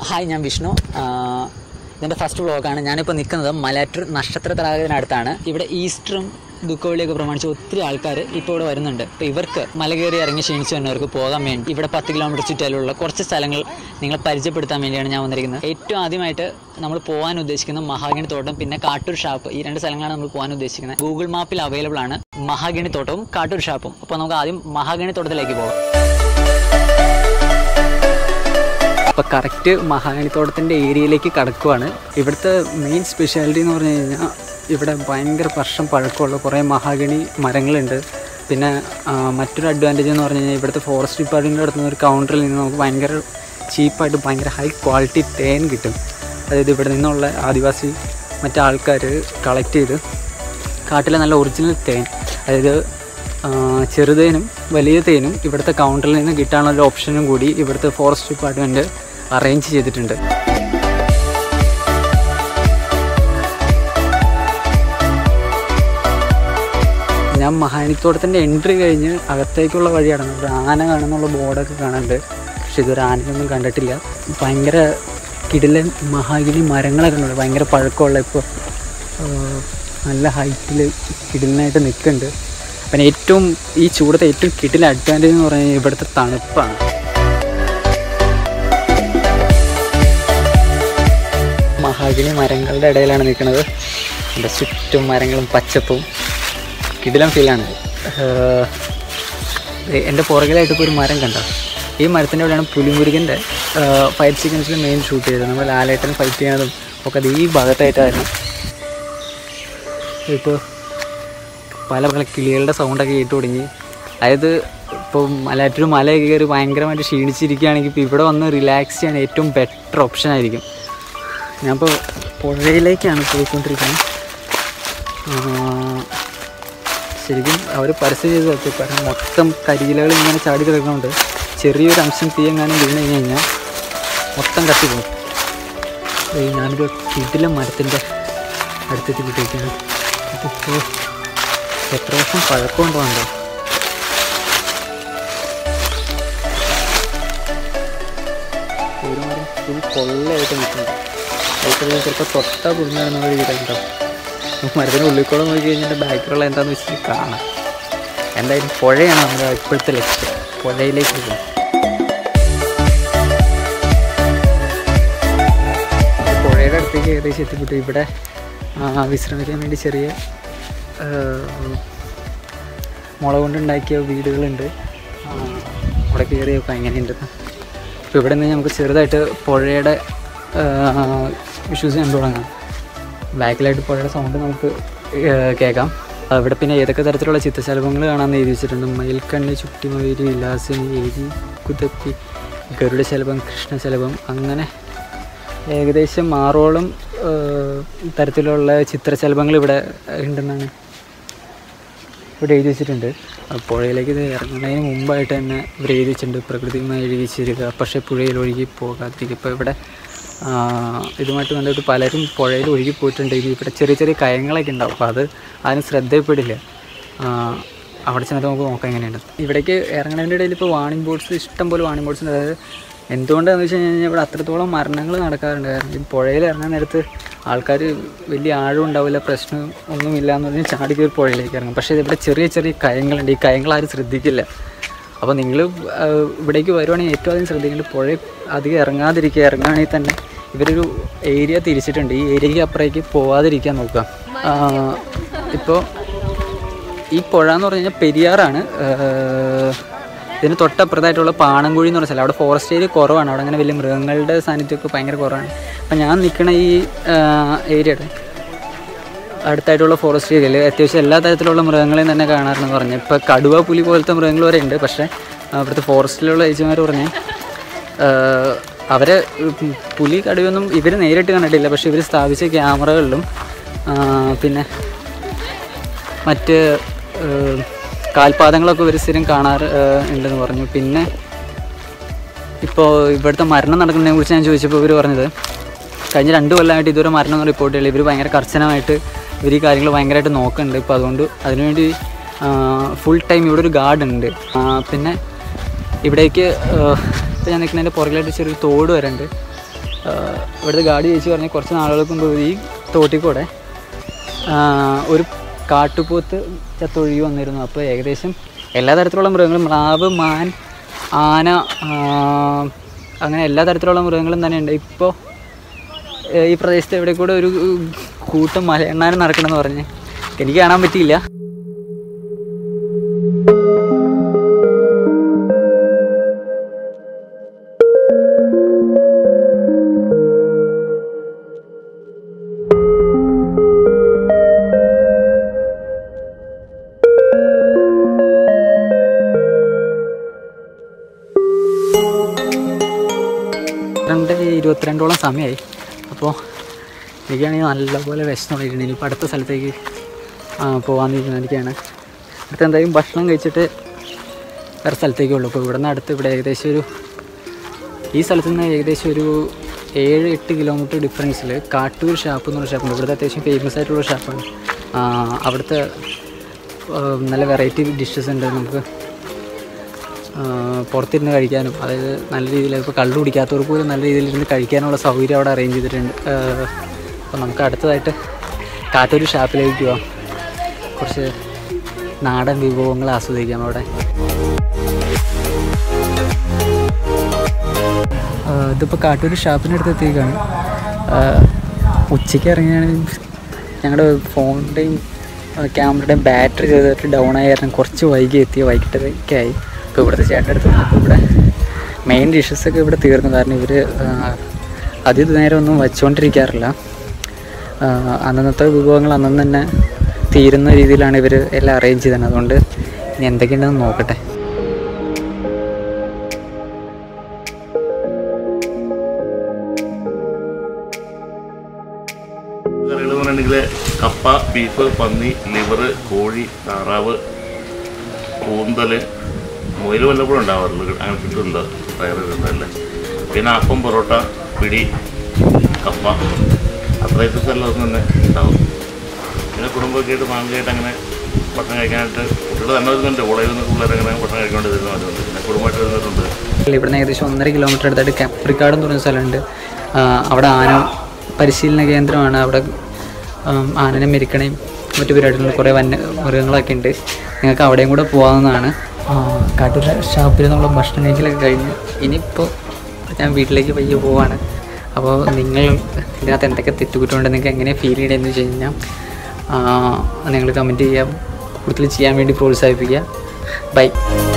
hi ഞാൻ വിഷ്ണു ആഹ് ഇതെൻ്റെ first വ്ളോഗാണ് ഞാനിപ്പോൾ നിൽക്കുന്നത് മലയാറ്റൂർ നക്ഷത്ര തടാകത്തിനടുത്താണ് ഇവിടെ ഈസ്റ്ററും ദുഃഖവെള്ളിയൊക്കെ പ്രമാണിച്ച് ഒത്തിരി ആൾക്കാർ ഇപ്പോൾ ഇവിടെ വരുന്നുണ്ട് അപ്പോൾ ഇവർക്ക് മല കയറി ഇറങ്ങി ക്ഷീണിച്ച് വന്നവർക്ക് പോകാൻ വേണ്ടി ഇവിടെ പത്ത് കിലോമീറ്റർ ചുറ്റാലുള്ള കുറച്ച് സ്ഥലങ്ങൾ നിങ്ങളെ പരിചയപ്പെടുത്താൻ വേണ്ടിയാണ് ഞാൻ വന്നിരിക്കുന്നത് ഏറ്റവും ആദ്യമായിട്ട് നമ്മൾ പോകാൻ ഉദ്ദേശിക്കുന്ന മഹാഗണി തോട്ടം പിന്നെ കാട്ടൂർ ഷാപ്പ് ഈ രണ്ട് സ്ഥലങ്ങളാണ് നമ്മൾ പോകാൻ ഉദ്ദേശിക്കുന്നത് ഗൂഗിൾ മാപ്പിൽ അവൈലബിൾ ആണ് മഹാഗണി തോട്ടവും കാട്ടൂർ ഷാപ്പും അപ്പോൾ നമുക്ക് ആദ്യം മഹാഗണി തോട്ടത്തിലേക്ക് പോകാം അപ്പോൾ കറക്റ്റ് മഹാഗണിത്തോട്ടത്തിൻ്റെ ഏരിയയിലേക്ക് കടക്കുവാണ് ഇവിടുത്തെ മെയിൻ സ്പെഷ്യാലിറ്റി എന്ന് പറഞ്ഞു കഴിഞ്ഞാൽ ഇവിടെ ഭയങ്കര വർഷം പഴക്കമുള്ള കുറേ മഹാഗണി മരങ്ങളുണ്ട് പിന്നെ ആ, മറ്റൊരു അഡ്വാൻറ്റേജ് എന്ന് പറഞ്ഞു കഴിഞ്ഞാൽ ഇവിടുത്തെ ഫോറസ്റ്റ് ഡിപ്പാർട്ട്മെൻറ്റ് നടത്തുന്ന ഒരു കൗണ്ടറിൽ നിന്ന് നമുക്ക് ഭയങ്കര ചീപ്പായിട്ട് ഭയങ്കര ഹൈ ക്വാളിറ്റി തേൻ കിട്ടും അതായത് ഇവിടെ നിന്നുള്ള ആദിവാസി മറ്റാൾക്കാർ കളക്ട് ചെയ്ത് കാട്ടിലെ നല്ല ഒറിജിനൽ തേൻ അതായത് ആ, ചെറുതേനും വലിയ തേനും ഇവിടുത്തെ കൗണ്ടറിൽ നിന്ന് കിട്ടാനുള്ള ഒരു ഓപ്ഷനും കൂടി ഇവിടുത്തെ ഫോറസ്റ്റ് ഡിപ്പാർട്ട്മെൻറ്റ് അറേഞ്ച് ചെയ്തിട്ടുണ്ട് ഞാൻ മഹാനിത്തോട്ടത്തിൻ്റെ എൻട്രി കഴിഞ്ഞ് അകത്തേക്കുള്ള വഴിയാണ് ഒരു ആന കാണുന്നുള്ള ബോർഡൊക്കെ കാണുന്നുണ്ട് പക്ഷെ ഇതൊരു ആനയൊന്നും കണ്ടിട്ടില്ല ഭയങ്കര കിടിലൻ മഹാഗിരി മരങ്ങളൊക്കെ ഉണ്ട് ഭയങ്കര പഴക്കമുള്ള ഇപ്പോൾ നല്ല ഹൈറ്റിൽ കിടിലനായിട്ട് നിൽക്കുന്നുണ്ട് പിന്നെ ഏറ്റവും ഈ ചൂടത്തെ ഏറ്റവും കിടില അഡ്വാൻറ്റേജ് എന്ന് പറഞ്ഞാൽ ഇവിടുത്തെ തണുപ്പാണ് മഹാഗിനി മരങ്ങളുടെ ഇടയിലാണ് നിൽക്കുന്നത് എൻ്റെ ചുറ്റും മരങ്ങളും പച്ചപ്പും കിടിലം ഫീലാണ് എൻ്റെ പുറകിലായിട്ട് ഇപ്പോൾ ഒരു മരം കണ്ടോ ഈ മരത്തിൻ്റെ അവിടെയാണ് പുലിമുരുകൻ്റെ ഫൈറ്റ് സീക്വൻസിൽ മെയിൻ ഷൂട്ട് ചെയ്തത് നമ്മൾ ലാലേട്ടൻ ഫൈറ്റ് ചെയ്യണതും ഒക്കെ അത് ഈ ഭാഗത്തായിട്ടായിരുന്നു ഇപ്പോൾ പല പല കിളികളുടെ സൗണ്ടൊക്കെ കേട്ട് തുടങ്ങി അതായത് ഇപ്പോൾ മലയാറ്റൂർ മലയൊക്കെ കയറി ഭയങ്കരമായിട്ട് ക്ഷീണിച്ചിരിക്കുകയാണെങ്കിൽ ഇപ്പോൾ ഇവിടെ വന്ന് റിലാക്സ് ചെയ്യാൻ ഏറ്റവും ബെറ്റർ ഓപ്ഷൻ ആയിരിക്കും ഞാനിപ്പോൾ പുഴയിലേക്കാണ് പോയിക്കൊണ്ടിരിക്കുന്നത് ആ, ശരിക്കും അവർ പരസ്യം ചെയ്ത് വെച്ചു കാരണം മൊത്തം കരിയിലകൾ ഇങ്ങനെ ചാടി കിടക്കുന്നുണ്ട് ചെറിയൊരു അംശം തീ എങ്ങാനും വീണ് കഴിഞ്ഞ് കഴിഞ്ഞാൽ മൊത്തം കത്തിപ്പോകും ഏയ് ഞാനൊരു കിടിലം മരത്തിൻ്റെ അടുത്തേക്ക് കിട്ടിയിരിക്കുകയാണ് അപ്പോൾ എത്ര വർഷം പഴക്കമുണ്ടോ ഉണ്ടോ ഒരു മരം ഫുൾ കൊള്ളയായിട്ട് നിൽക്കുന്നുണ്ട് അതിൽ ചിലപ്പോൾ തൊട്ടാ പുറഞ്ഞാണെന്നുള്ള രീതിയിലുണ്ടോ മരത്തിന് ഉള്ളിൽ കൂടെ നോക്കി കഴിഞ്ഞാൽ ബാക്കിലുള്ള എന്താണെന്ന് വെച്ചിട്ട് കാണാം എന്തായാലും പുഴയാണ് നമ്മുടെ ഇപ്പോഴത്തെ ലക്ഷ്യം പുഴയിലേക്ക് പോകും പുഴയുടെ അടുത്തേക്ക് ഏകദേശം എത്തിപ്പെട്ടു ഇവിടെ ആ, വിശ്രമിക്കാൻ വേണ്ടി ചെറിയ ആ, മുള കൊണ്ടുണ്ടാക്കിയ വീടുകളുണ്ട് ആ, അവിടെ കയറി നോക്കാം എങ്ങനെയുണ്ടെന്ന് അപ്പോൾ ഇവിടെ നിന്ന് നമുക്ക് ചെറുതായിട്ട് പുഴയുടെ ഇഷ്യൂസ് കണ്ടു തുടങ്ങാം ബാക്കിലായിട്ട് പുഴയുടെ സൗണ്ട് നമുക്ക് ആ, കേൾക്കാം അവിടെ പിന്നെ ഏതൊക്കെ തരത്തിലുള്ള ചിത്രശലഭങ്ങൾ കാണാമെന്ന് എഴുതി വെച്ചിട്ടുണ്ട് മയിൽക്കണ്ണി ചുട്ടിമൊയിരി വിലാസിനി എരി കുതപ്പി ഗരുഡശലഭം കൃഷ്ണശലഭം അങ്ങനെ ഏകദേശം ആറോളം ആ, തരത്തിലുള്ള ചിത്രശലഭങ്ങൾ ഇവിടെ ഉണ്ടെന്നാണ് ഇവിടെ എഴുതി വെച്ചിട്ടുണ്ട് ആ പുഴയിലേക്ക് ഇത് ഇറങ്ങുന്നതിന് മുമ്പായിട്ട് തന്നെ ഇവർ എഴുതി വെച്ചിട്ടുണ്ട് പ്രകൃതിയുമായി ഒഴുകി ചേരുക പക്ഷേ പുഴയിൽ ഒഴുകി പോകാതിരിക്കുക ഇപ്പോൾ ഇവിടെ ആ, ഇതുമായിട്ട് ബന്ധപ്പെട്ട് പലരും പുഴയിൽ ഒഴുകി പോയിട്ടുണ്ട് ഇനി ഇവിടെ ചെറിയ ചെറിയ കയങ്ങളൊക്കെ ഉണ്ടാവും അപ്പോൾ അത് ആരും ശ്രദ്ധയിൽപ്പെടില്ല ആ, അവിടെ ചെന്നിട്ട് നമുക്ക് നോക്കാം എങ്ങനെയുണ്ട് ഇവിടേക്ക് ഇറങ്ങുന്നതിൻ്റെ ഇടയിൽ ഇപ്പോൾ വാണിംഗ് ബോർഡ്സ് ഇഷ്ടം പോലെ വാണിംഗ് ബോർഡ്സ് ഉണ്ട് അതായത് എന്തുകൊണ്ടാണെന്ന് വെച്ച് കഴിഞ്ഞാൽ ഇവിടെ അത്രത്തോളം മരണങ്ങൾ നടക്കാറുണ്ട് കാരണം ഈ പുഴയിൽ ഇറങ്ങാൻ നേരത്ത് ആൾക്കാർ വലിയ ആഴം ഉണ്ടാവില്ല പ്രശ്നം ഒന്നുമില്ല എന്ന് പറഞ്ഞാൽ ചാടി കയറി പുഴയിലേക്ക് ഇറങ്ങും പക്ഷേ ഇവിടെ ചെറിയ ചെറിയ കയങ്ങളുണ്ട് ഈ കയങ്ങൾ ആരും ശ്രദ്ധിക്കില്ല അപ്പോൾ നിങ്ങൾ ഇവിടേക്ക് വരുവാണെങ്കിൽ ഏറ്റവും ആദ്യം ശ്രദ്ധിക്കേണ്ടത് പുഴ അധികം ഇറങ്ങാതിരിക്കുക ഇറങ്ങുകയാണെങ്കിൽ തന്നെ ഇവരൊരു ഏരിയ തിരിച്ചിട്ടുണ്ട് ഈ ഏരിയയ്ക്ക് അപ്പുറത്തേക്ക് പോവാതിരിക്കാൻ നോക്കുക ഇപ്പോൾ ഈ പുഴ എന്ന് പറഞ്ഞു കഴിഞ്ഞാൽ പെരിയാറാണ് ആഹ് ഇതിന് തൊട്ടപ്പുറത്തായിട്ടുള്ള പാണൻകുഴി എന്ന് പറഞ്ഞ സ്ഥലം അവിടെ ഫോറസ്റ്റ് ഏരിയ കുറവാണ് അവിടെ അങ്ങനെ വലിയ മൃഗങ്ങളുടെ സാന്നിധ്യമൊക്കെ ഭയങ്കര കുറവാണ് അപ്പം ഞാൻ നിൽക്കുന്ന ഈ ഏരിയയുടെ അടുത്തായിട്ടുള്ള ഫോറസ്റ്റ് ഏരിയയിൽ അത്യാവശ്യം എല്ലാ തരത്തിലുള്ള മൃഗങ്ങളെയും തന്നെ കാണാറുണ്ടെന്ന് പറഞ്ഞു ഇപ്പോൾ കടുവ പുലി പോലത്തെ മൃഗങ്ങൾ വരെ ഉണ്ട് പക്ഷേ അവിടുത്തെ ഫോറസ്റ്റിലുള്ള ഏജന്മാർ പറഞ്ഞ് ആഹ് അവരെ ഉം പുലി കടുവയൊന്നും ഇവർ നേരിട്ട് കണ്ടിട്ടില്ല പക്ഷേ ഇവർ സ്ഥാപിച്ച ക്യാമറകളിലും ആഹ് പിന്നെ മറ്റ് ഏഹ്, കാൽപാദങ്ങളൊക്കെ ഇവർ സ്ഥിരം കാണാറ് ഏഹ്, ഉണ്ടെന്ന് പറഞ്ഞു പിന്നെ ഇപ്പോൾ ഇവിടുത്തെ മരണം നടക്കുന്നതിനെ കുറിച്ച് ഞാൻ ചോദിച്ചപ്പോൾ ഇവർ പറഞ്ഞത് കഴിഞ്ഞ രണ്ട് കൊല്ലമായിട്ട് ഇതുവരെ മരണം റിപ്പോർട്ട് ചെയ്യില്ല ഇവർ ഭയങ്കര കർശനമായിട്ട് ഇവർ ഈ കാര്യങ്ങൾ ഭയങ്കരമായിട്ട് നോക്കുന്നുണ്ട് ഇപ്പോൾ അതുകൊണ്ട് അതിനുവേണ്ടി ഫുൾ ടൈം ഇവിടെ ഒരു ഗാർഡ് ഉണ്ട് ആ, പിന്നെ ഇവിടേക്ക് ഇപ്പോൾ ഞാൻ നിൽക്കുന്നതിൻ്റെ പുറകിലായിട്ട് ചെറിയൊരു തോട് വരെ ഉണ്ട് ആ, ഇവിടുത്തെ ഗാഡി ചേച്ചി പറഞ്ഞ് കുറച്ച് നാളുകൾക്ക് മുമ്പ് ഈ തോട്ടിൽ കൂടെ ആ, ഒരു കാട്ടുപോത്ത് ചത്തൊഴുകി വന്നിരുന്നു അപ്പോൾ ഏകദേശം എല്ലാ തരത്തിലുള്ള മൃഗങ്ങളും മ്ലാവ് മാൻ ആന ആ, അങ്ങനെ എല്ലാ തരത്തിലുള്ള മൃഗങ്ങളും തന്നെ ഉണ്ട് ഇപ്പോൾ ഈ പ്രദേശത്ത് എവിടെ കൂടെ ഒരു കൂട്ടം മലയെണ്ണാനും നടക്കണമെന്ന് പറഞ്ഞ് എനിക്ക് കാണാൻ പറ്റിയില്ല രണ്ട് ഇരുപത്തിരണ്ടോളം സമയമായി അപ്പോൾ എനിക്കാണെങ്കിൽ നല്ലപോലെ വിശന്നുള്ളിട്ടുണ്ട് ഇനിയിപ്പോൾ അടുത്ത സ്ഥലത്തേക്ക് ആ, പോകാൻ തീരുമാനിക്കുകയാണ് അടുത്ത് എന്തായാലും ഭക്ഷണം കഴിച്ചിട്ട് വേറെ സ്ഥലത്തേക്കേ ഉള്ളൂ അപ്പോൾ ഇവിടെ നിന്ന് അടുത്ത് ഇവിടെ ഏകദേശം ഒരു ഈ സ്ഥലത്ത് നിന്ന് ഏകദേശം ഒരു ഏഴ് എട്ട് കിലോമീറ്റർ ഡിഫറൻസിൽ കാട്ടൂർ ഷാപ്പ് എന്ന് പറഞ്ഞ ഷാപ്പുണ്ട് ഇവിടുത്തെ അത്യാവശ്യം ഫേമസ് ആയിട്ടുള്ള ഷാപ്പാണ് ആ, അവിടുത്തെ ആ, നല്ല വെറൈറ്റി ഡിഷസ് ഉണ്ട് നമുക്ക് ആ, പുറത്തിരുന്ന് കഴിക്കാനും അതായത് നല്ല രീതിയിൽ ഇപ്പോൾ കള്ളു കുടിക്കാത്തവർക്ക് പോലും നല്ല രീതിയിൽ ഇരുന്ന് കഴിക്കാനുള്ള സൗകര്യം അവിടെ അറേഞ്ച് ചെയ്തിട്ടുണ്ട് അപ്പോൾ നമുക്ക് അടുത്തതായിട്ട് കാട്ടൂർ ഷാപ്പിലേക്ക് പോവാം കുറച്ച് നാടൻ വിഭവങ്ങൾ ആസ്വദിക്കാം അവിടെ ആ, ഇതിപ്പോൾ കാട്ടൂർ ഷാപ്പിൻ്റെ അടുത്ത് എത്തിയേക്കാണ് ആ, ഉച്ചയ്ക്ക് ഇറങ്ങിയാണെങ്കിൽ ഞങ്ങളുടെ ഫോണിൻ്റെയും ക്യാമറയുടെയും ബാറ്ററി ചെയ്തിട്ട് ഡൗൺ ആയ കാരണം കുറച്ച് വൈകി എത്തി വൈകിട്ടൊക്കെയായി ഇപ്പോൾ ഇവിടുത്തെ ചേട്ടൻ്റെ അടുത്ത് വന്നപ്പോൾ ഇവിടെ മെയിൻ ഡിഷസൊക്കെ ഇവിടെ തീർന്നു കാരണം ഇവർ അധിക നേരം ഒന്നും വച്ചുകൊണ്ടിരിക്കാറില്ല ആ, അന്നന്നത്തെ വിഭവങ്ങൾ അന്നന്ന് തന്നെ തീരുന്ന രീതിയിലാണ് ഇവർ എല്ലാം അറേഞ്ച് ചെയ്തത് അതുകൊണ്ട് ഇനി എന്തൊക്കെയുണ്ടെന്ന് നോക്കട്ടെ കറികൾ എന്ന് പറഞ്ഞിട്ടുണ്ടെങ്കിൽ കപ്പ ബീഫ് പന്നി ലിവർ കോഴി താറാവ് കൂന്തല് മുയൽ വല്ലപ്പോഴും ഉണ്ടാവാറുള്ളൂ അങ്ങനെ കിട്ടുന്നുണ്ട് പയറ് കിട്ടുന്നതല്ലേ പിന്നെ അപ്പം പൊറോട്ട പിടി കപ്പ അത്ര ഐറ്റംസ് എല്ലാം ഒന്നും തന്നെ ഉണ്ടാവും പിന്നെ കുടുംബമൊക്കെ ആയിട്ട് ഫാമിലിയായിട്ട് അങ്ങനെ ഭക്ഷണം കഴിക്കാനായിട്ട് കുട്ടികൾ തന്നെ വരുന്നുണ്ട് കോളേജിൽ നിന്ന് പിള്ളേരങ്ങനെ ഭക്ഷണം കഴിക്കേണ്ടി വരുന്നവരുണ്ട് പിന്നെ കുടുംബമായിട്ട് വരുന്നവരുണ്ട് ഇവിടുന്ന് ഏകദേശം ഒന്നര കിലോമീറ്റർ അടുത്തായിട്ട് കപ്രിക്കാട് എന്ന് പറയുന്ന സ്ഥലമുണ്ട് ആ, അവിടെ ആന പരിശീലന കേന്ദ്രമാണ് അവിടെ ആം, ആനനെ മെരുക്കണയും മറ്റു പരിപാടികളും കുറേ വന്യ മൃഗങ്ങളൊക്കെ ഉണ്ട് നിങ്ങൾക്ക് അവിടെയും കൂടെ പോകാവുന്നതാണ് ആ, കാട്ടൂർ ഷാപ്പിൽ നമ്മൾ ഭക്ഷണം കഴിക്കലൊക്കെ കഴിഞ്ഞ് ഇനിയിപ്പോൾ ഞാൻ വീട്ടിലേക്ക് പയ്യെ പോവാണ് അപ്പോൾ നിങ്ങൾ ഇതിനകത്ത് എന്തൊക്കെ തെറ്റുകുറ്റമുണ്ട് നിങ്ങൾക്ക് എങ്ങനെ ഫീൽ ചെയ്യണമെന്ന് വെച്ച് കഴിഞ്ഞാൽ നിങ്ങൾ കമൻറ്റ് ചെയ്യുക കൂടുതൽ ചെയ്യാൻ വേണ്ടി പ്രോത്സാഹിപ്പിക്കുക ബൈ